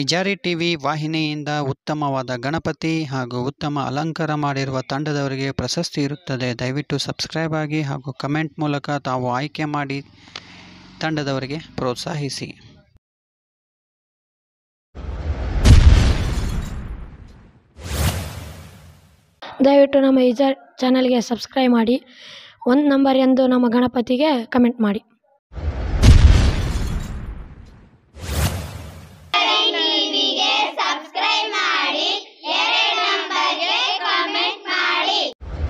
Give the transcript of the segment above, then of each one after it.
ಇಜಾರಿ TV ವಾಹಿನಿಯಿಂದ ಉತ್ತಮವಾದ ಗಣಪತಿ ಹಾಗೂ ಉತ್ತಮ ಅಲಂಕಾರ ಮಾಡಿರುವ ತಂಡದವರಿಗೆ ಪ್ರಶಸ್ತಿ ಇರುತ್ತದೆ ದಯವಿಟ್ಟು ಸಬ್ಸ್ಕ್ರೈಬ್ ಆಗಿ ಹಾಗೂ ಕಮೆಂಟ್ ಮೂಲಕ ತಾವು ಆಯ್ಕೆ ಮಾಡಿ ತಂಡದವರಿಗೆ ಪ್ರೋತ್ಸಾಹಿಸಿ ದಯವಿಟ್ಟು ನಮ್ಮ ಈ ಚಾನಲ್ಗೆ ಸಬ್ಸ್ಕ್ರೈಬ್ ಮಾಡಿ ಒಂದು ನಂಬರ್ ಎಂದು ನಮ್ಮ ಗಣಪತಿಗೆ ಕಮೆಂಟ್ ಮಾಡಿ ಟಿವಿಗೆ ಸಬ್ಸ್ಕ್ರೈಬ್ ಮಾಡಿ ಎರಡು ನಂಬರ್ಗೆ ಕಮೆಂಟ್ ಮಾಡಿ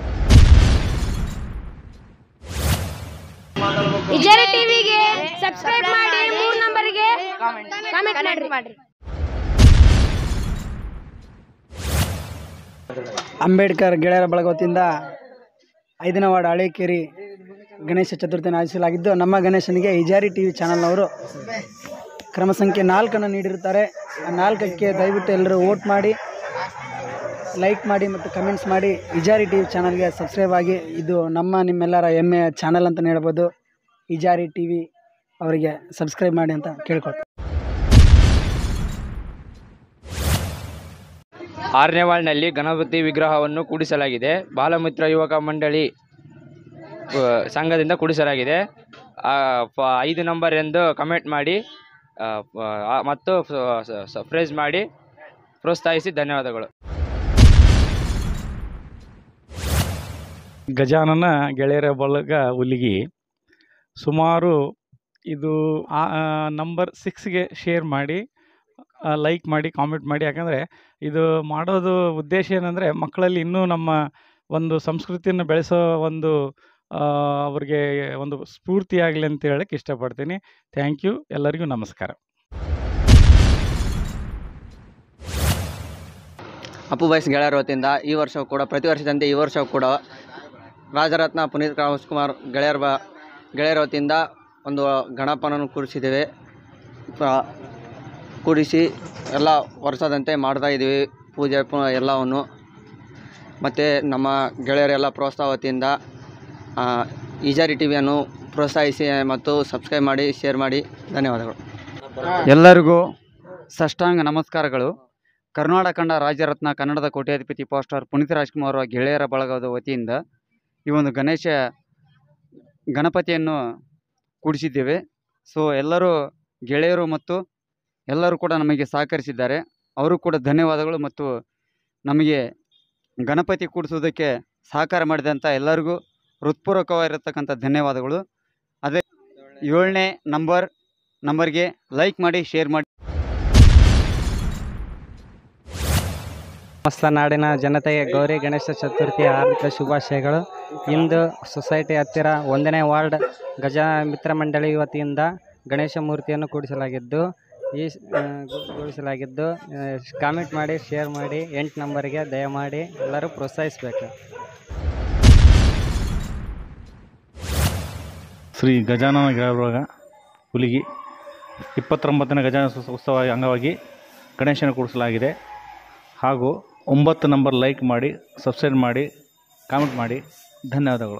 ವಿಜಯ ಟಿವಿಗೆ ಸಬ್ಸ್ಕ್ರೈಬ್ ಮಾಡಿ ಮೂರು ನಂಬರ್ಗೆ ಕಮೆಂಟ್ ಮಾಡಿ ಅಂಬೇಡ್ಕರ್ ಗೆಳೆಯರ ಬಳಗ ವತಿಯಿಂದ ಐದನೇ ವಾರ್ಡ್ ಹಳೇಕೇರಿ ಗಣೇಶ ಚತುರ್ಥಿಯನ್ನು ಆಚರಿಸಲಾಗಿದ್ದು ನಮ್ಮ ಗಣೇಶನಿಗೆ ಇಜಾರಿ ಟಿ ವಿ ಚಾನಲ್ನವರು ಕ್ರಮ ಸಂಖ್ಯೆ ನಾಲ್ಕನ್ನು ನೀಡಿರುತ್ತಾರೆ ಆ ನಾಲ್ಕಕ್ಕೆ ದಯವಿಟ್ಟು ಎಲ್ಲರೂ ವೋಟ್ ಮಾಡಿ ಲೈಕ್ ಮಾಡಿ ಮತ್ತು ಕಮೆಂಟ್ಸ್ ಮಾಡಿ ಇಜಾರಿ ಟಿ ವಿ ಚಾನಲ್ಗೆ ಸಬ್ಸ್ಕ್ರೈಬ್ ಆಗಿ ಇದು ನಮ್ಮ ನಿಮ್ಮೆಲ್ಲರ ಹೆಮ್ಮೆಯ ಚಾನಲ್ ಅಂತಲೇ ಹೇಳ್ಬೋದು ಇಜಾರಿ ಟಿ ವಿ ಅವರಿಗೆ ಸಬ್ಸ್ಕ್ರೈಬ್ ಮಾಡಿ ಅಂತ ಕೇಳ್ಕೊಳ್ತೀನಿ ಆರನೇ ವಾರ್ಡ್ನಲ್ಲಿ ಗಣಪತಿ ವಿಗ್ರಹವನ್ನು ಕೂಡಿಸಲಾಗಿದೆ ಬಾಲಮಿತ್ರ ಯುವಕ ಮಂಡಳಿ ಆ, ಸಂಘದಿಂದ ಕೂಡಿಸಲಾಗಿದೆ ಆ, ಪ- ಐದು ನಂಬರ್ ಎಂದು ಕಮೆಂಟ್ ಮಾಡಿ ಆ, ಪ- ಆ, ಮತ್ತು ಸರ್ಪ್ರೈಸ್ ಮಾಡಿ ಪ್ರೋತ್ಸಾಹಿಸಿ ಧನ್ಯವಾದಗಳು ಗಜಾನನ ಗೆಳೆಯರ ಬಳಗ ಹುಲಿಗಿ ಸುಮಾರು ಇದು ನಂಬರ್ ಸಿಕ್ಸ್ಗೆ ಶೇರ್ ಮಾಡಿ ಲೈಕ್ ಮಾಡಿ ಕಾಮೆಂಟ್ ಮಾಡಿ ಯಾಕಂದರೆ ಇದು ಮಾಡೋದು ಉದ್ದೇಶ ಏನಂದರೆ ಮಕ್ಕಳಲ್ಲಿ ಇನ್ನೂ ನಮ್ಮ ಒಂದು ಸಂಸ್ಕೃತಿಯನ್ನು ಬೆಳೆಸೋ ಒಂದು ಆ, ಅವ್ರಿಗೆ ಒಂದು ಸ್ಫೂರ್ತಿಯಾಗಲಿ ಅಂತ ಹೇಳಕ್ಕೆ ಇಷ್ಟಪಡ್ತೀನಿ ಥ್ಯಾಂಕ್ ಯು ಎಲ್ಲರಿಗೂ ನಮಸ್ಕಾರ ಅಪ್ಪು ಬಾಯ್ಸ್ ಗೆಳೆಯರ ವತಿಯಿಂದ ಈ ವರ್ಷವೂ ಕೂಡ ಪ್ರತಿ ವರ್ಷದಂತೆ ಈ ವರ್ಷವೂ ಕೂಡ ರಾಜರತ್ನ ಪುನೀತ್ ರಾಜ್ಕುಮಾರ್ ಗೆಳೆಯರ ಬ ಗೆಳೆಯರ ವತಿಯಿಂದ ಒಂದು ಗಣಪನನ್ನು ಕೂರಿಸಿದ್ದೇವೆ ಪ- ಕೂಡಿಸಿ ಎಲ್ಲ ವರ್ಷದಂತೆ ಮಾಡ್ತಾ ಇದ್ದೀವಿ ಪೂಜೆ ಪು ಎಲ್ಲವನ್ನು ಮತ್ತು ನಮ್ಮ ಗೆಳೆಯರೆಲ್ಲ ಪ್ರೋತ್ಸಾಹ ವತಿಯಿಂದ ಆ, ಈಜಾರಿ ಟಿ ವಿಯನ್ನು ಪ್ರೋತ್ಸಾಹಿಸಿ ಮತ್ತು ಸಬ್ಸ್ಕ್ರೈಬ್ ಮಾಡಿ ಶೇರ್ ಮಾಡಿ ಧನ್ಯವಾದಗಳು ಎಲ್ಲರಿಗೂ ಸಾಷ್ಟಾಂಗ ನಮಸ್ಕಾರಗಳು ಕರ್ನಾಟಕ ಕಂಡ ರಾಜ್ಯರತ್ನ ಕನ್ನಡದ ಕೋಟ್ಯಾಧಿಪತಿ ಪೋಸ್ಟರ್ ಪುನೀತ್ ರಾಜ್ಕುಮಾರ್ ಅವರ ಗೆಳೆಯರ ಬಳಗದ ವತಿಯಿಂದ ಈ ಒಂದು ಗಣೇಶ ಗಣಪತಿಯನ್ನು ಕೂಡಿಸಿದ್ದೇವೆ ಸೊ ಎಲ್ಲರೂ ಗೆಳೆಯರು ಮತ್ತು ಎಲ್ಲರೂ ಕೂಡ ನಮಗೆ ಸಹಕರಿಸಿದ್ದಾರೆ ಅವರು ಕೂಡ ಧನ್ಯವಾದಗಳು ಮತ್ತು ನಮಗೆ ಗಣಪತಿ ಕೂಡಿಸೋದಕ್ಕೆ ಸಹಕಾರ ಮಾಡಿದಂಥ ಎಲ್ಲರಿಗೂ ಹೃತ್ಪೂರ್ವಕವಾಗಿರತಕ್ಕಂಥ ಧನ್ಯವಾದಗಳು ಅದೇ ಏಳನೇ ನಂಬರ್ ನಂಬರ್ಗೆ ಲೈಕ್ ಮಾಡಿ ಶೇರ್ ಮಾಡಿ ಸಮಸ್ತ ನಾಡಿನ ಜನತೆಗೆ ಗೌರಿ ಗಣೇಶ ಚತುರ್ಥಿಯ ಹಾರ್ದಿಕ ಶುಭಾಶಯಗಳು ಇಂದು ಸೊಸೈಟಿ ಹತ್ತಿರ ಒಂದನೇ ವಾರ್ಡ್ ಗಜ ಮಿತ್ರ ಮಂಡಳಿ ವತಿಯಿಂದ ಗಣೇಶ ಮೂರ್ತಿಯನ್ನು ಕೂಡಿಸಲಾಗಿದ್ದು ಈ ಸ್- ಆ, ಗು- ಕೂಡಿಸಲಾಗಿದ್ದು ಕಾಮೆಂಟ್ ಮಾಡಿ ಶೇರ್ ಮಾಡಿ ಎಂಟು ನಂಬರಿಗೆ ದಯಮಾಡಿ ಎಲ್ಲರೂ ಪ್ರೋತ್ಸಾಹಿಸಬೇಕು ಶ್ರೀ ಗಜಾನನ ಗೆಳೆಯರ ಹುಲಿಗಿ ಇಪ್ಪತ್ತೊಂಬತ್ತನೇ ಗಜಾನ ಉತ್ಸವ- ಉತ್ಸವ ಅಂಗವಾಗಿ ಗಣೇಶನ ಕೂಡಿಸಲಾಗಿದೆ ಹಾಗೂ ಒಂಬತ್ತು ನಂಬರ್ ಲೈಕ್ ಮಾಡಿ ಸಬ್ಸ್ಕ್ರೈಬ್ ಮಾಡಿ ಕಾಮೆಂಟ್ ಮಾಡಿ ಧನ್ಯವಾದಗಳು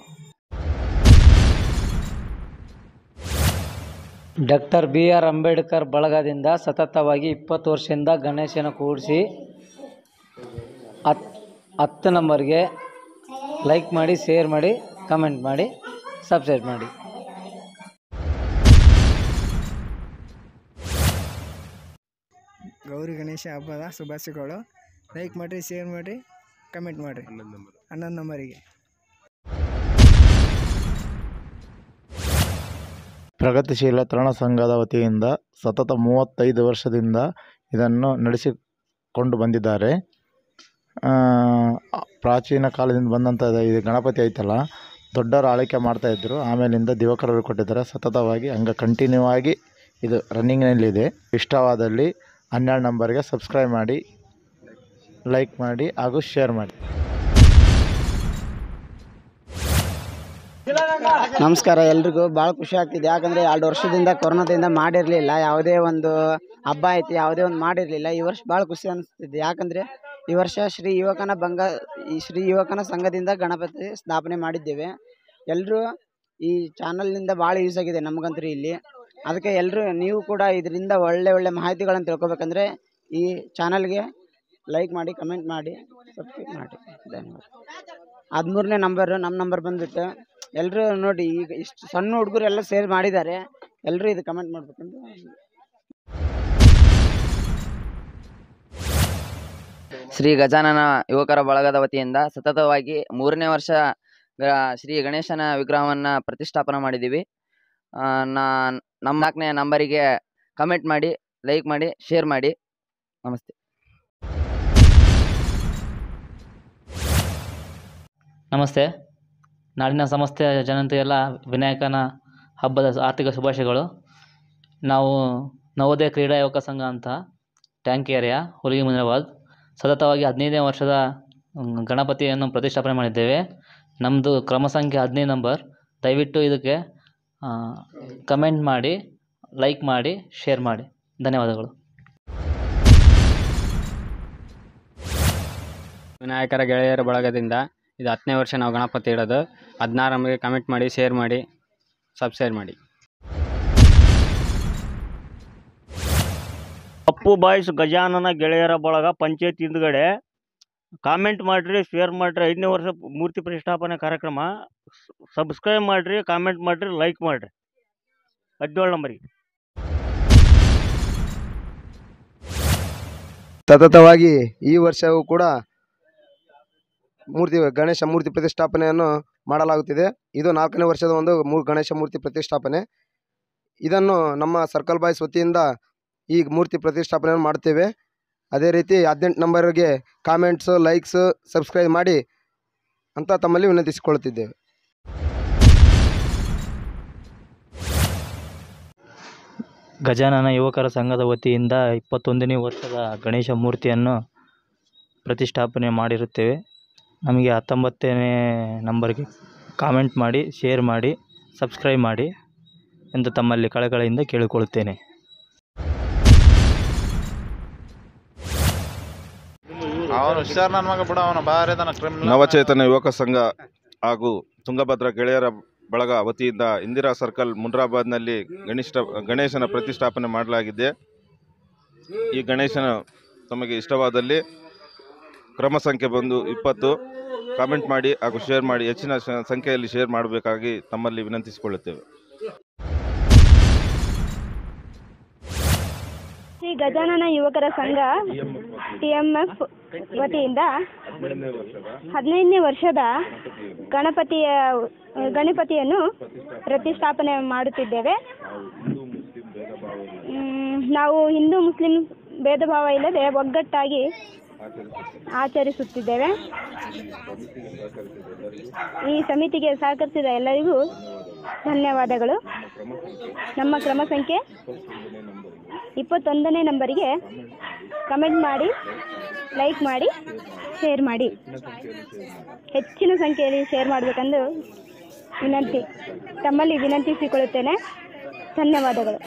ಡಾಕ್ಟರ್ ಬಿ ಆರ್ ಅಂಬೇಡ್ಕರ್ ಬಳಗದಿಂದ ಸತತವಾಗಿ ಇಪ್ಪತ್ತು ವರ್ಷದಿಂದ ಗಣೇಶನ ಕೂಡಿಸಿ ಹತ್ ಹತ್ತು ನಂಬರ್ಗೆ ಲೈಕ್ ಮಾಡಿ ಶೇರ್ ಮಾಡಿ ಕಮೆಂಟ್ ಮಾಡಿ ಸಬ್ಸ್ಕ್ರೈಬ್ ಮಾಡಿ ಗೌರಿ ಗಣೇಶ ಹಬ್ಬದ ಶುಭಾಶಯಗಳು ಲೈಕ್ ಮಾಡಿರಿ ಶೇರ್ ಮಾಡಿರಿ ಕಮೆಂಟ್ ಮಾಡಿರಿ ಹನ್ನೊಂದು ನಂಬರಿಗೆ ಪ್ರಗತಿಶೀಲ ತರುಣ ಸಂಘದ ವತಿಯಿಂದ ಸತತ ಮೂವತ್ತೈದು ವರ್ಷದಿಂದ ಇದನ್ನು ನಡೆಸಿಕೊಂಡು ಬಂದಿದ್ದಾರೆ ಆ, ಪ್ರಾಚೀನ ಕಾಲದಿಂದ ಬಂದಂಥ ಇದು ಗಣಪತಿ ಐತಲ್ಲ ದೊಡ್ಡವರು ಆಳ್ವಿಕೆ ಮಾಡ್ತಾಯಿದ್ರು ಆಮೇಲಿಂದ ದಿವಕರರು ಕೊಟ್ಟಿದ್ದಾರೆ ಸತತವಾಗಿ ಹಂಗೆ ಕಂಟಿನ್ಯೂ ಆಗಿ ಇದು ರನ್ನಿಂಗ್ನಲ್ಲಿದೆ ಇಷ್ಟವಾದಲ್ಲಿ ಹನ್ನೆರಡು ನಂಬರ್ಗೆ ಸಬ್ಸ್ಕ್ರೈಬ್ ಮಾಡಿ ಲೈಕ್ ಮಾಡಿ ಹಾಗೂ ಶೇರ್ ಮಾಡಿ ನಮಸ್ಕಾರ ಎಲ್ರಿಗೂ ಭಾಳ ಖುಷಿ ಆಗ್ತಿದೆ ಯಾಕಂದರೆ ಎರಡು ವರ್ಷದಿಂದ ಕೊರೋನಾದಿಂದ ಮಾಡಿರಲಿಲ್ಲ ಯಾವುದೇ ಒಂದು ಹಬ್ಬ ಐತಿ ಯಾವುದೇ ಒಂದು ಮಾಡಿರಲಿಲ್ಲ ಈ ವರ್ಷ ಭಾಳ ಖುಷಿ ಅನಿಸ್ತಿದೆ ಯಾಕಂದರೆ ಈ ವರ್ಷ ಶ್ರೀ ಯುವಕನ ಬಂಗ ಈ ಶ್ರೀ ಯುವಕನ ಸಂಘದಿಂದ ಗಣಪತಿ ಸ್ಥಾಪನೆ ಮಾಡಿದ್ದೇವೆ ಎಲ್ಲರೂ ಈ ಚಾನಲ್ನಿಂದ ಭಾಳ ಯೂಸ್ ಆಗಿದೆ ನಮಗಂತೂ ಇಲ್ಲಿ ಅದಕ್ಕೆ ಎಲ್ಲರೂ ನೀವು ಕೂಡ ಇದರಿಂದ ಒಳ್ಳೆ ಒಳ್ಳೆ ಮಾಹಿತಿಗಳನ್ನು ತಿಳ್ಕೊಬೇಕಂದ್ರೆ ಈ ಚಾನಲ್ಗೆ ಲೈಕ್ ಮಾಡಿ ಕಮೆಂಟ್ ಮಾಡಿ ಸಬ್ಸ್ಕ್ರೈಬ್ ಮಾಡಿ ಧನ್ಯವಾದ ಹದಿಮೂರನೇ ನಂಬರು ನಮ್ಮ ನಂಬರ್ ಬಂದ್ಬಿಟ್ಟು ಎಲ್ಲರೂ ನೋಡಿ ಈಗ ಇಷ್ಟು ಸಣ್ಣ ಹುಡುಗರು ಎಲ್ಲ ಸೇರ್ ಮಾಡಿದ್ದಾರೆ ಎಲ್ಲರೂ ಇದು ಕಮೆಂಟ್ ಮಾಡ್ಬೇಕಂತ ಶ್ರೀ ಗಜಾನನ ಯುವಕರ ಬಳಗದ ವತಿಯಿಂದ ಸತತವಾಗಿ ಮೂರನೇ ವರ್ಷ ಗ- ಶ್ರೀ ಗಣೇಶನ ವಿಗ್ರಹವನ್ನು ಪ್ರತಿಷ್ಠಾಪನೆ ಮಾಡಿದ್ದೀವಿ ಆ, ನಾ ನಮ್ಮ ನಾಲ್ಕನೇ ನಂಬರಿಗೆ ಕಮೆಂಟ್ ಮಾಡಿ ಲೈಕ್ ಮಾಡಿ ಶೇರ್ ಮಾಡಿ ನಮಸ್ತೆ ನಮಸ್ತೆ ನಾಡಿನ ಸಮಸ್ತ ಜನತೆಗೆಲ್ಲ ವಿನಾಯಕನ ಹಬ್ಬದ ಆರ್ಥಿಕ ಶುಭಾಶಯಗಳು ನಾವು ನವೋದಯ ಕ್ರೀಡಾ ಯುವಕ ಸಂಘ ಅಂತ ಟ್ಯಾಂಕ್ ಏರಿಯಾ ಹುಲಿಗಿ ಮುನಿರಾಬಾದ್ ಸತತವಾಗಿ ಹದಿನೈದನೇ ವರ್ಷದ ಮ್, ಗಣಪತಿಯನ್ನು ಪ್ರತಿಷ್ಠಾಪನೆ ಮಾಡಿದ್ದೇವೆ ನಮ್ಮದು ಕ್ರಮ ಸಂಖ್ಯೆ ಹದಿನೈದು ನಂಬರ್ ದಯವಿಟ್ಟು ಇದಕ್ಕೆ ಕಮೆಂಟ್ ಮಾಡಿ ಲೈಕ್ ಮಾಡಿ ಶೇರ್ ಮಾಡಿ ಧನ್ಯವಾದಗಳು ವಿನಾಯಕರ ಗೆಳೆಯರ ಬಳಗದಿಂದ ಇದು ಹತ್ತನೇ ವರ್ಷ ನಾವು ಗಣಪತಿ ಇಡೋದು ಹದಿನಾರು ನಮಗೆ ಕಮೆಂಟ್ ಮಾಡಿ ಶೇರ್ ಮಾಡಿ ಸಬ್ಸ್ಕ್ರೈಬ್ ಮಾಡಿ ಅಪ್ಪು ಬಾಯ್ಸ್ ಗಜಾನನ ಗೆಳೆಯರ ಬಳಗ ಪಂಚಾಯತ್ ಹಿಂದ್ಗಡೆ ಕಾಮೆಂಟ್ ಮಾಡಿರಿ ಶೇರ್ ಮಾಡಿರಿ ಐದನೇ ವರ್ಷ ಮೂರ್ತಿ ಪ್ರತಿಷ್ಠಾಪನೆ ಕಾರ್ಯಕ್ರಮ ಸಬ್ಸ್ಕ್ರೈಬ್ ಮಾಡಿರಿ ಕಾಮೆಂಟ್ ಮಾಡಿರಿ ಲೈಕ್ ಮಾಡಿರಿ ಹದಿನೇಳು ನಂಬರಿಗೆ ಸತತವಾಗಿ ಈ ವರ್ಷವೂ ಕೂಡ ಮೂರ್ತಿ ಗಣೇಶ ಮೂರ್ತಿ ಪ್ರತಿಷ್ಠಾಪನೆಯನ್ನು ಮಾಡಲಾಗುತ್ತಿದೆ ಇದು ನಾಲ್ಕನೇ ವರ್ಷದ ಒಂದು ಮೂ ಗಣೇಶ ಮೂರ್ತಿ ಪ್ರತಿಷ್ಠಾಪನೆ ಇದನ್ನು ನಮ್ಮ ಸರ್ಕಲ್ ಬಾಯ್ಸ್ ವತಿಯಿಂದ ಈ ಮೂರ್ತಿ ಪ್ರತಿಷ್ಠಾಪನೆಯನ್ನು ಮಾಡುತ್ತೇವೆ ಅದೇ ರೀತಿ ಹದಿನೆಂಟು ನಂಬರ್ಗೆ ಕಾಮೆಂಟ್ಸು ಲೈಕ್ಸು ಸಬ್ಸ್ಕ್ರೈಬ್ ಮಾಡಿ ಅಂತ ತಮ್ಮಲ್ಲಿ ವಿನಂತಿಸಿಕೊಳ್ಳುತ್ತಿದ್ದೇವೆ ಗಜಾನನ ಯುವಕರ ಸಂಘದ ವತಿಯಿಂದ ಇಪ್ಪತ್ತೊಂದನೇ ವರ್ಷದ ಗಣೇಶ ಮೂರ್ತಿಯನ್ನು ಪ್ರತಿಷ್ಠಾಪನೆ ಮಾಡಿರುತ್ತೇವೆ ನಮಗೆ ಹತ್ತೊಂಬತ್ತನೇ ನಂಬರ್ಗೆ ಕಾಮೆಂಟ್ ಮಾಡಿ ಶೇರ್ ಮಾಡಿ ಸಬ್ಸ್ಕ್ರೈಬ್ ಮಾಡಿ ಎಂದು ತಮ್ಮಲ್ಲಿ ಕಳಕಳಿಯಿಂದ ಕೇಳಿಕೊಳ್ಳುತ್ತೇನೆ ಅವನು ಹುಷಾರ್ ನನ್ನ ಮಗ ಬಿಡ ಅವನ ಬಾರಿ ಅದನ್ನ ಕ್ರಿಮಿನಲ್ ನವಚೇತನ ಯುವಕ ಸಂಘ ಹಾಗೂ ತುಂಗಭದ್ರಾ ಗೆಳೆಯರ ಬಳಗ ವತಿಯಿಂದ ಇಂದಿರಾ ಸರ್ಕಲ್ ಮುನ್ರಾಬಾದ್ನಲ್ಲಿ ಗಣಿಷ್ಠ ಗಣೇಶನ ಪ್ರತಿಷ್ಠಾಪನೆ ಮಾಡಲಾಗಿದೆ ಈ ಗಣೇಶನ ತಮಗೆ ಇಷ್ಟವಾದಲ್ಲಿ ಕ್ರಮ ಸಂಖ್ಯೆ ಬಂದು ಇಪ್ಪತ್ತು ಕಾಮೆಂಟ್ ಮಾಡಿ ಹಾಗೂ ಶೇರ್ ಮಾಡಿ ಹೆಚ್ಚಿನ ಶ- ಸಂಖ್ಯೆಯಲ್ಲಿ ಶೇರ್ ಮಾಡಬೇಕಾಗಿ ತಮ್ಮಲ್ಲಿ ವಿನಂತಿಸಿಕೊಳ್ಳುತ್ತೇವೆ ಶ್ರೀ ಗಜಾನನ ಯುವಕರ ಸಂಘ ಟಿ ಎಮ್ ಎಫ್ ವತಿಯಿಂದ ಹದಿನೈದನೇ ವರ್ಷದ ಗಣಪತಿಯ ಗಣಪತಿಯನ್ನು ಪ್ರತಿಷ್ಠಾಪನೆ ಮಾಡುತ್ತಿದ್ದೇವೆ ಮ್, ನಾವು ಹಿಂದೂ ಮುಸ್ಲಿಂ ಭೇದ ಭಾವ ಇಲ್ಲದೆ ಒಗ್ಗಟ್ಟಾಗಿ ಆಚರಿಸುತ್ತಿದ್ದೇವೆ ಈ ಸಮಿತಿಗೆ ಸಹಕರಿಸಿದ ಎಲ್ಲರಿಗೂ ಧನ್ಯವಾದಗಳು ನಮ್ಮ ಕ್ರಮ ಸಂಖ್ಯೆ ಇಪ್ಪತ್ತೊಂದನೇ ನಂಬರಿಗೆ ಕಮೆಂಟ್ ಮಾಡಿ ಲೈಕ್ ಮಾಡಿ ಶೇರ್ ಮಾಡಿ ಹೆಚ್ಚಿನ ಸಂಖ್ಯೆಯಲ್ಲಿ ಶೇರ್ ಮಾಡಬೇಕೆಂದು ವಿನಂತಿ ತಮ್ಮಲ್ಲಿ ವಿನಂತಿಸಿಕೊಳ್ಳುತ್ತೇನೆ ಧನ್ಯವಾದಗಳು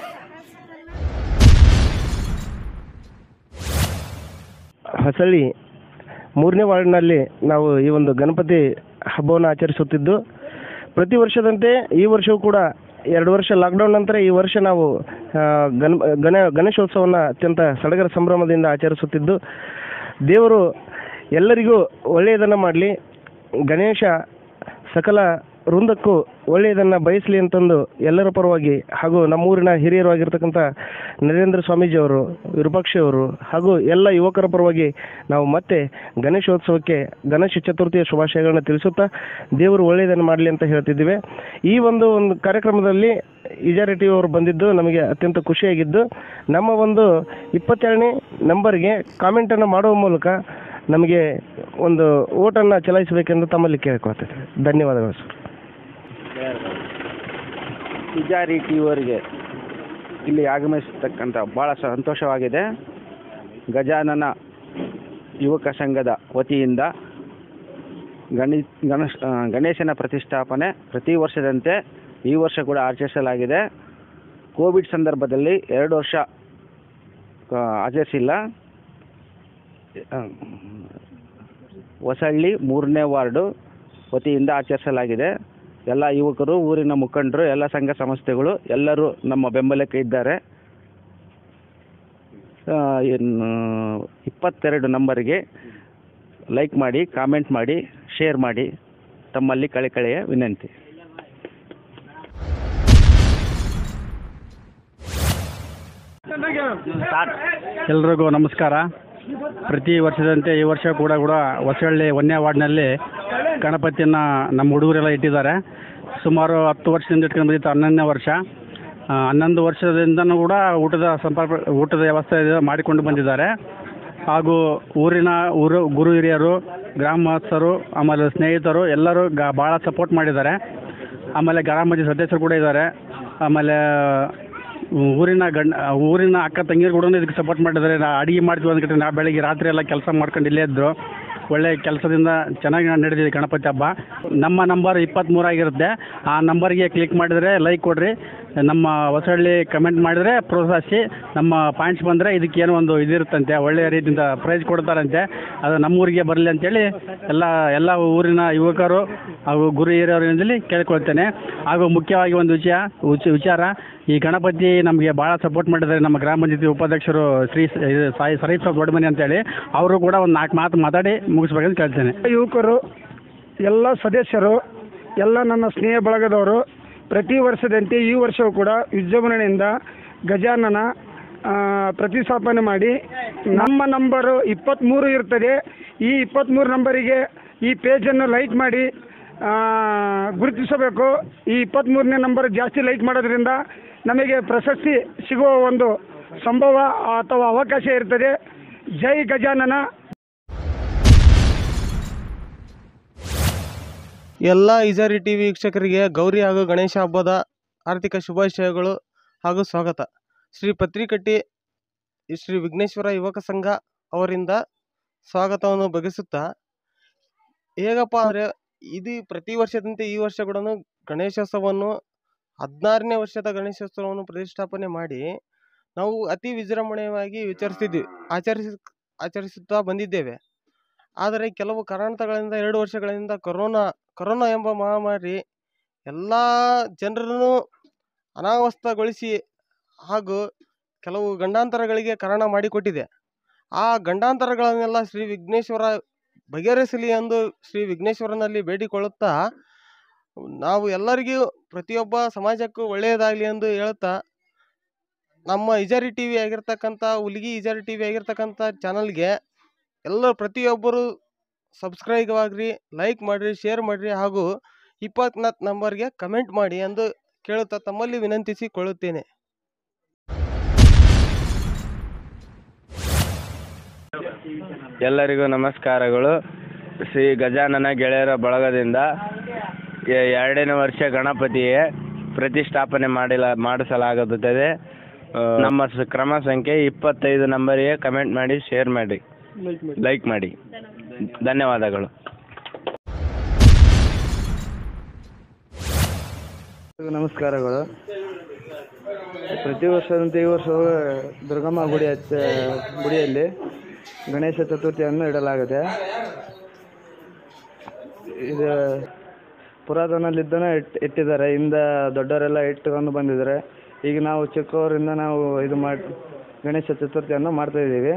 ಹೊಸಳ್ಳಿ ಮೂರನೇ ವಾರ್ಡ್ನಲ್ಲಿ ನಾವು ಈ ಒಂದು ಗಣಪತಿ ಹಬ್ಬವನ್ನು ಆಚರಿಸುತ್ತಿದ್ದು ಪ್ರತಿ ವರ್ಷದಂತೆ ಈ ವರ್ಷವೂ ಕೂಡ ಎರಡು ವರ್ಷ ಲಾಕ್ಡೌನ್ ನಂತರ ಈ ವರ್ಷ ನಾವು ಆ, ಗಣ ಗಣ ಗಣೇಶೋತ್ಸವವನ್ನು ಅತ್ಯಂತ ಸಡಗರ ಸಂಭ್ರಮದಿಂದ ಆಚರಿಸುತ್ತಿದ್ದು ದೇವರು ಎಲ್ಲರಿಗೂ ಒಳ್ಳೆಯದನ್ನು ಮಾಡಲಿ ಗಣೇಶ ಸಕಲ ವೃಂದಕ್ಕೂ ಒಳ್ಳೆಯದನ್ನು ಬಯಸಲಿ ಅಂತಂದು ಎಲ್ಲರ ಪರವಾಗಿ ಹಾಗೂ ನಮ್ಮೂರಿನ ಹಿರಿಯರು ಆಗಿರ್ತಕ್ಕಂಥ ನರೇಂದ್ರ ಸ್ವಾಮೀಜಿಯವರು ವಿರೂಪಾಕ್ಷಿಯವರು ಹಾಗೂ ಎಲ್ಲ ಯುವಕರ ಪರವಾಗಿ ನಾವು ಮತ್ತೆ ಗಣೇಶೋತ್ಸವಕ್ಕೆ ಗಣೇಶ ಚತುರ್ಥಿಯ ಶುಭಾಶಯಗಳನ್ನ ತಿಳಿಸುತ್ತಾ ದೇವರು ಒಳ್ಳೆಯದನ್ನು ಮಾಡಲಿ ಅಂತ ಹೇಳ್ತಿದ್ದೀವಿ ಈ ಒಂದು ಒಂದು ಕಾರ್ಯಕ್ರಮದಲ್ಲಿ ಇಜಾರಿ ಟಿ ಅವರು ಬಂದಿದ್ದು ನಮಗೆ ಅತ್ಯಂತ ಖುಷಿಯಾಗಿದ್ದು ನಮ್ಮ ಒಂದು ಇಪ್ಪತ್ತೆರಡನೇ ನಂಬರ್ಗೆ ಕಾಮೆಂಟನ್ನು ಮಾಡುವ ಮೂಲಕ ನಮಗೆ ಒಂದು ಓಟನ್ನು ಚಲಾಯಿಸಬೇಕೆಂದು ತಮ್ಮಲ್ಲಿ ಕೇಳ್ಕೊಳ್ತಿದ್ದೇವೆ ಧನ್ಯವಾದಗಳು ಸರ್ ಪೂಜಾರಿ ಟಿವರಿಗೆ ಇಲ್ಲಿ ಆಗಮಿಸತಕ್ಕಂಥ ಭಾಳ ಸಂತೋಷವಾಗಿದೆ ಗಜಾನನ ಯುವಕ ಸಂಘದ ವತಿಯಿಂದ ಗಣಿ ಗಣೇಶ್ ಆ, ಗಣೇಶನ ಪ್ರತಿಷ್ಠಾಪನೆ ಪ್ರತಿ ವರ್ಷದಂತೆ ಈ ವರ್ಷ ಕೂಡ ಆಚರಿಸಲಾಗಿದೆ ಕೋವಿಡ್ ಸಂದರ್ಭದಲ್ಲಿ ಎರಡು ವರ್ಷ ಆ, ಆಚರಿಸಿಲ್ಲ ಆ, ಹೊಸಳ್ಳಿ ಮೂರನೇ ವಾರ್ಡು ವತಿಯಿಂದ ಆಚರಿಸಲಾಗಿದೆ ಎಲ್ಲ ಯುವಕರು ಊರಿನ ಮುಖಂಡರು ಎಲ್ಲ ಸಂಘ ಸಂಸ್ಥೆಗಳು ಎಲ್ಲರೂ ನಮ್ಮ ಬೆಂಬಲಕ್ಕೆ ಇದ್ದಾರೆ ಇನ್ನು ಇಪ್ಪತ್ತೆರಡು ನಂಬರಿಗೆ ಲೈಕ್ ಮಾಡಿ ಕಾಮೆಂಟ್ ಮಾಡಿ ಶೇರ್ ಮಾಡಿ ತಮ್ಮಲ್ಲಿ ಕಳೆಕಳೆಯ ವಿನಂತಿ ಎಲ್ರಿಗೂ ನಮಸ್ಕಾರ ಪ್ರತಿ ವರ್ಷದಂತೆ ಈ ವರ್ಷ ಕೂಡ ಕೂಡ ಹೊಸಹಳ್ಳಿ ಒಂದನೇ ವಾರ್ಡ್ನಲ್ಲಿ ಗಣಪತಿಯನ್ನು ನಮ್ಮ ಹುಡುಗರೆಲ್ಲ ಇಟ್ಟಿದ್ದಾರೆ ಸುಮಾರು ಹತ್ತು ವರ್ಷದಿಂದ ಇಟ್ಕೊಂಡು ಬಂದಿತ್ತು ಹನ್ನೊಂದನೇ ವರ್ಷ ಆ, ಹನ್ನೊಂದು ವರ್ಷದಿಂದನೂ ಕೂಡ ಊಟದ ಸಂಪರ್ಕ ಊಟದ ವ್ಯವಸ್ಥೆ ಇದು ಮಾಡಿಕೊಂಡು ಬಂದಿದ್ದಾರೆ ಹಾಗೂ ಊರಿನ ಊರು ಗುರು ಹಿರಿಯರು ಗ್ರಾಮಸ್ಥರು ಆಮೇಲೆ ಸ್ನೇಹಿತರು ಎಲ್ಲರೂ ಗ ಭಾಳ ಸಪೋರ್ಟ್ ಮಾಡಿದ್ದಾರೆ ಆಮೇಲೆ ಗ್ರಾಮ ಪಂಚಾಯತ್ ಸದಸ್ಯರು ಕೂಡ ಇದ್ದಾರೆ ಆಮೇಲೆ ಊರಿನ ಗಂಡ ಊರಿನ ಅಕ್ಕ ತಂಗಿಯರು ಕೂಡ ಇದಕ್ಕೆ ಸಪೋರ್ಟ್ ಮಾಡಿದ್ದಾರೆ ನಾ ಅಡುಗೆ ಮಾಡ್ತೀವಿ ಅಂದ್ಬಿಟ್ಟು ನಾ ಬೆಳಿಗ್ಗೆ ರಾತ್ರಿ ಎಲ್ಲ ಕೆಲಸ ಮಾಡ್ಕೊಂಡು ಇಲ್ಲೇ ಇದ್ದು ಒಳ್ಳೆ ಕೆಲಸದಿಂದ ಚೆನ್ನಾಗಿ ನಡೆದಿದೆ ಗಣಪತಿ ಹಬ್ಬ ನಮ್ಮ ನಂಬರ್ ಇಪ್ಪತ್ತ್ಮೂರಾಗಿರುತ್ತೆ ಆ ನಂಬರ್ಗೆ ಕ್ಲಿಕ್ ಮಾಡಿದರೆ ಲೈಕ್ ಕೊಡಿರಿ ನಮ್ಮ ಹೊಸಹಳ್ಳಿ ಕಮೆಂಟ್ ಮಾಡಿದರೆ ಪ್ರೋತ್ಸಾಹಿಸಿ ನಮ್ಮ ಪಾಯಿಂಟ್ಸ್ ಬಂದರೆ ಇದಕ್ಕೇನೋ ಒಂದು ಇದಿರುತ್ತಂತೆ ಒಳ್ಳೆಯ ರೀತಿಯಿಂದ ಪ್ರೈಸ್ ಕೊಡ್ತಾರಂತೆ ಅದು ನಮ್ಮೂರಿಗೆ ಬರಲಿ ಅಂತೇಳಿ ಎಲ್ಲ ಎಲ್ಲ ಊರಿನ ಯುವಕರು ಹಾಗೂ ಗುರು ಹಿರಿಯರಿಂದಲೇ ಕೇಳ್ಕೊಳ್ತೇನೆ ಹಾಗೂ ಮುಖ್ಯವಾಗಿ ಒಂದು ವಿಷಯ ವಿಚ- ವಿಚಾರ ಈ ಗಣಪತಿ ನಮಗೆ ಭಾಳ ಸಪೋರ್ಟ್ ಮಾಡಿದ್ದಾರೆ ನಮ್ಮ ಗ್ರಾಮ ಪಂಚಾಯತಿ ಉಪಾಧ್ಯಕ್ಷರು ಶ್ರೀ ಸ- ಇದು ಸಾಯಿ ಸರೀಫ್ ಸಾಬ್ ದೊಡ್ಡಮನಿ ಅಂತೇಳಿ ಅವರು ಕೂಡ ಒಂದು ನಾಲ್ಕು ಮಾತು ಮಾತಾಡಿ ಮುಗಿಸ್ಬೇಕಂತ ಕೇಳ್ತೇನೆ ಯುವಕರು ಎಲ್ಲ ಸದಸ್ಯರು ಎಲ್ಲ ನನ್ನ ಸ್ನೇಹ ಬಳಗದವರು ಪ್ರತಿ ವರ್ಷದಂತೆ ಈ ವರ್ಷವೂ ಕೂಡ ವಿಜೃಂಭಣೆಯಿಂದ ಗಜಾನನ ಆ, ಪ್ರತಿಷ್ಠಾಪನೆ ಮಾಡಿ ನಮ್ಮ ನಂಬರು ಇಪ್ಪತ್ತ್ಮೂರು ಇರ್ತದೆ ಈ ಇಪ್ಪತ್ತ್ಮೂರು ನಂಬರಿಗೆ ಈ ಪೇಜನ್ನು ಲೈಕ್ ಮಾಡಿ ಆ, ಗುರುತಿಸಬೇಕು ಈ ಇಪ್ಪತ್ತ್ಮೂರನೇ ನಂಬರ್ ಜಾಸ್ತಿ ಲೈಕ್ ಮಾಡೋದ್ರಿಂದ ನಮಗೆ ಪ್ರಶಸ್ತಿ ಸಿಗುವ ಒಂದು ಸಂಭವ ಅಥವಾ ಅವಕಾಶ ಇರ್ತದೆ ಜೈ ಗಜಾನನ ಎಲ್ಲ ಇಜಾರಿ ಟಿ ವಿ ವೀಕ್ಷಕರಿಗೆ ಗೌರಿ ಹಾಗೂ ಗಣೇಶ ಹಬ್ಬದ ಆರ್ಥಿಕ ಶುಭಾಶಯಗಳು ಹಾಗೂ ಸ್ವಾಗತ ಶ್ರೀ ಪತ್ರಿಕಟ್ಟಿ ಶ್ರೀ ವಿಘ್ನೇಶ್ವರ ಯುವಕ ಸಂಘ ಅವರಿಂದ ಸ್ವಾಗತವನ್ನು ಬಗೆಸುತ್ತಾ ಹೇಗಪ್ಪ ಅಂದರೆ ಇದು ಪ್ರತಿ ವರ್ಷದಂತೆ ಈ ವರ್ಷ ಕೂಡ ಗಣೇಶೋತ್ಸವವನ್ನು ಹದಿನಾರನೇ ವರ್ಷದ ಗಣೇಶೋತ್ಸವವನ್ನು ಪ್ರತಿಷ್ಠಾಪನೆ ಮಾಡಿ ನಾವು ಅತಿ ವಿಜೃಂಭಣೆಯಾಗಿ ವಿಚಾರಿಸ್ತಿದ್ವಿ ಆಚರಿಸಿ ಆಚರಿಸುತ್ತಾ ಬಂದಿದ್ದೇವೆ ಆದರೆ ಕೆಲವು ಕಾರಣಗಳಿಂದ ಎರಡು ವರ್ಷಗಳಿಂದ ಕೊರೋನಾ ಕೊರೋನಾ ಎಂಬ ಮಹಾಮಾರಿ ಎಲ್ಲ ಜನರನ್ನು ಅನಾವಸ್ಥಗೊಳಿಸಿ ಹಾಗೂ ಕೆಲವು ಗಂಡಾಂತರಗಳಿಗೆ ಕಾರಣ ಮಾಡಿಕೊಟ್ಟಿದೆ ಆ ಗಂಡಾಂತರಗಳನ್ನೆಲ್ಲ ಶ್ರೀ ವಿಘ್ನೇಶ್ವರ ಬಗೆಹರಿಸಲಿ ಎಂದು ಶ್ರೀ ವಿಘ್ನೇಶ್ವರನಲ್ಲಿ ಬೇಡಿಕೊಳ್ಳುತ್ತಾ ನಾವು ಎಲ್ಲರಿಗೂ ಪ್ರತಿಯೊಬ್ಬ ಸಮಾಜಕ್ಕೂ ಒಳ್ಳೆಯದಾಗಲಿ ಎಂದು ಹೇಳುತ್ತಾ ನಮ್ಮ ಇಜಾರಿ ಟಿ ವಿ ಆಗಿರ್ತಕ್ಕಂಥ ಹುಲಿಗಿ ಇಜಾರಿ ಟಿ ವಿ ಆಗಿರ್ತಕ್ಕಂಥ ಚಾನಲ್ಗೆ ಎಲ್ಲ ಪ್ರತಿಯೊಬ್ಬರು ಸಬ್ಸ್ಕ್ರೈಬ್ ಆಗಿರಿ ಲೈಕ್ ಮಾಡಿರಿ ಶೇರ್ ಮಾಡಿರಿ ಹಾಗೂ ಇಪ್ಪತ್ನಾಲ್ಕು ನಂಬರ್ಗೆ ಕಮೆಂಟ್ ಮಾಡಿ ಎಂದು ಕೇಳುತ್ತಾ ತಮ್ಮಲ್ಲಿ ವಿನಂತಿಸಿಕೊಳ್ಳುತ್ತೇನೆ ಎಲ್ಲರಿಗೂ ನಮಸ್ಕಾರಗಳು ಶ್ರೀ ಗಜಾನನ ಗೆಳೆಯರ ಬಳಗದಿಂದ ಎ- ಎರಡನೇ ವರ್ಷ ಗಣಪತಿಗೆ ಪ್ರತಿಷ್ಠಾಪನೆ ಮಾಡಿಲ ಮಾಡಿಸಲಾಗುತ್ತದೆ ಆ, ನಮ್ಮ ಸ- ಕ್ರಮ ಸಂಖ್ಯೆ ಇಪ್ಪತ್ತೈದು ನಂಬರಿಗೆ ಕಮೆಂಟ್ ಮಾಡಿ ಶೇರ್ ಮಾಡಿ ಲೈಕ್ ಮಾಡಿ ಧನ್ಯವಾದಗಳು ನಮಸ್ಕಾರಗಳು ಪ್ರತಿ ವರ್ಷದಂತೆ ಈ ವರ್ಷವೂ ದುರ್ಗಮ್ಮ ಗುಡಿ ಹಚ್ಚ ಗುಡಿಯಲ್ಲಿ ಗಣೇಶ ಚತುರ್ಥಿಯನ್ನು ಇಡಲಾಗಿದೆ ಇದು ಪುರಾತನಲ್ಲಿದ್ದನೇ ಇಟ್ ಇಟ್ಟಿದ್ದಾರೆ ಹಿಂದ ದೊಡ್ಡವರೆಲ್ಲ ಇಟ್ಟುಕೊಂಡು ಬಂದಿದ್ದಾರೆ ಈಗ ನಾವು ಚಿಕ್ಕವರಿಂದ ನಾವು ಇದು ಮಾಡಿ ಗಣೇಶ ಚತುರ್ಥಿಯನ್ನು ಮಾಡ್ತಾ ಇದ್ದೀವಿ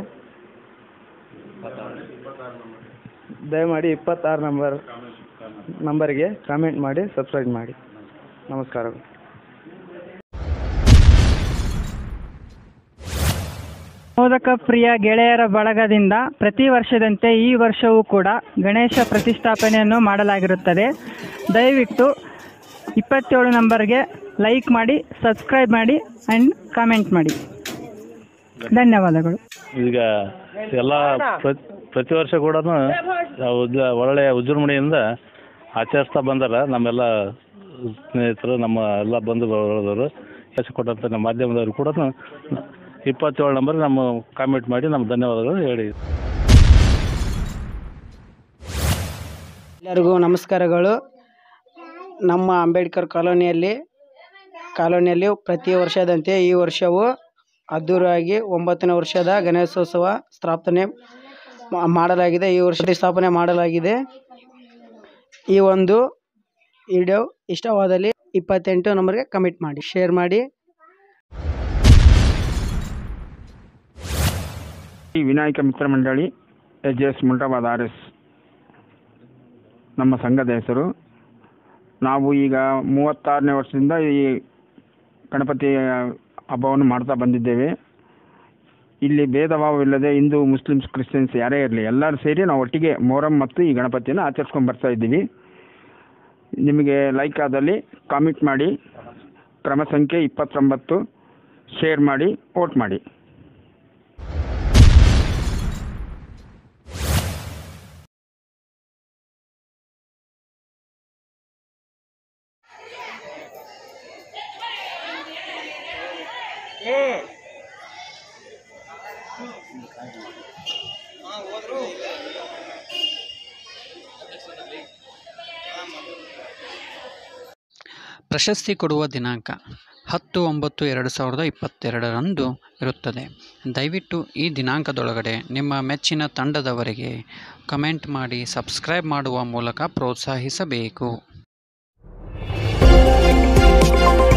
ದಯಮಾಡಿ ಇಪ್ಪತ್ತಾರು ನಂಬರ್ ನಂಬರಿಗೆ ಕಾಮೆಂಟ್ ಮಾಡಿ ಸಬ್ಸ್ಕ್ರೈಬ್ ಮಾಡಿ ನಮಸ್ಕಾರಗಳು ಮೋದಕ ಪ್ರಿಯ ಗೆಳೆಯರ ಬಳಗದಿಂದ ಪ್ರತಿ ವರ್ಷದಂತೆ ಈ ವರ್ಷವೂ ಕೂಡ ಗಣೇಶ ಪ್ರತಿಷ್ಠಾಪನೆಯನ್ನು ಮಾಡಲಾಗಿರುತ್ತದೆ ದಯವಿಟ್ಟು ಇಪ್ಪತ್ತೇಳು ನಂಬರ್ಗೆ ಲೈಕ್ ಮಾಡಿ ಸಬ್ಸ್ಕ್ರೈಬ್ ಮಾಡಿ ಆ್ಯಂಡ್ ಕಾಮೆಂಟ್ ಮಾಡಿ ಧನ್ಯವಾದಗಳು ಈಗ ಎಲ್ಲ ಪ್ರತಿ ಪ್ರತಿ ವರ್ಷ ಕೂಡ ಒಳ್ಳೆಯ ವಿಜೃಂಭಣೆಯಿಂದ ಆಚರಿಸ್ತಾ ಬಂದಾರ ನಮ್ಮೆಲ್ಲ ಸ್ನೇಹಿತರು ನಮ್ಮ ಎಲ್ಲ ಬಂಧು ಬಳಗದವರು ಕೆಲಸ ಕೊಟ್ಟಂಥ ನಮ್ಮ ಮಾಧ್ಯಮದವರು ಕೂಡ ಇಪ್ಪತ್ತೇಳು ನಂಬರ್ ನಮ್ಮ ಕಾಮೆಂಟ್ ಮಾಡಿ ನಮ್ಮ ಧನ್ಯವಾದಗಳು ಹೇಳಿ ಎಲ್ಲರಿಗೂ ನಮಸ್ಕಾರಗಳು ನಮ್ಮ ಅಂಬೇಡ್ಕರ್ ಕಾಲೋನಿಯಲ್ಲಿ ಕಾಲೋನಿಯಲ್ಲಿ ಪ್ರತಿ ವರ್ಷದಂತೆ ಈ ವರ್ಷವೂ ಅದ್ದೂರಿಯಾಗಿ ಒಂಬತ್ತನೇ ವರ್ಷದ ಗಣೇಶೋತ್ಸವ ಸ್ಥಾಪನೆ ಮಾ- ಮಾಡಲಾಗಿದೆ ಈ ವರ್ಷ ಸ್ಥಾಪನೆ ಮಾಡಲಾಗಿದೆ ಈ ಒಂದು ವಿಡಿಯೋ ಇಷ್ಟವಾದಲ್ಲಿ ಇಪ್ಪತ್ತೆಂಟು ನಂಬರ್ಗೆ ಕಮಿಟ್ ಮಾಡಿ ಶೇರ್ ಮಾಡಿ ಈ Vinayaka Mitra Mandali H S Multabad R S ನಮ್ಮ ಸಂಘದ ಹೆಸರು ನಾವು ಈಗ ಮೂವತ್ತಾರನೇ ವರ್ಷದಿಂದ ಈ ಗಣಪತಿ ಹಬ್ಬವನ್ನು ಮಾಡ್ತಾ ಬಂದಿದ್ದೇವೆ ಇಲ್ಲಿ ಭೇದ ಭಾವವಿಲ್ಲದೆ ಹಿಂದೂ ಮುಸ್ಲಿಮ್ಸ್ ಕ್ರಿಶ್ಚಿಯನ್ಸ್ ಯಾರೇ ಇರಲಿ ಎಲ್ಲರೂ ಸೇರಿ ನಾವು ಒಟ್ಟಿಗೆ ಮೊಹರಂ ಮತ್ತು ಈ ಗಣಪತಿಯನ್ನು ಆಚರಿಸ್ಕೊಂಡು ಬರ್ತಾ ಇದ್ದೀವಿ ನಿಮಗೆ ಲೈಕ್ ಆದಲ್ಲಿ ಕಾಮೆಂಟ್ ಮಾಡಿ ಕ್ರಮ ಸಂಖ್ಯೆ ಇಪ್ಪತ್ತೊಂಬತ್ತು ಶೇರ್ ಮಾಡಿ ವೋಟ್ ಮಾಡಿ ಪ್ರಶಸ್ತಿ ಕೊಡುವ ದಿನಾಂಕ ಹತ್ತು ಒಂಬತ್ತು ಎರಡು ಸಾವಿರದ ಇಪ್ಪತ್ತೆರಡರಂದು ಇರುತ್ತದೆ ದಯವಿಟ್ಟು ಈ ದಿನಾಂಕದೊಳಗಡೆ ನಿಮ್ಮ ಮೆಚ್ಚಿನ ತಂಡದವರಿಗೆ ಕಮೆಂಟ್ ಮಾಡಿ ಸಬ್ಸ್ಕ್ರೈಬ್ ಮಾಡುವ ಮೂಲಕ ಪ್ರೋತ್ಸಾಹಿಸಬೇಕು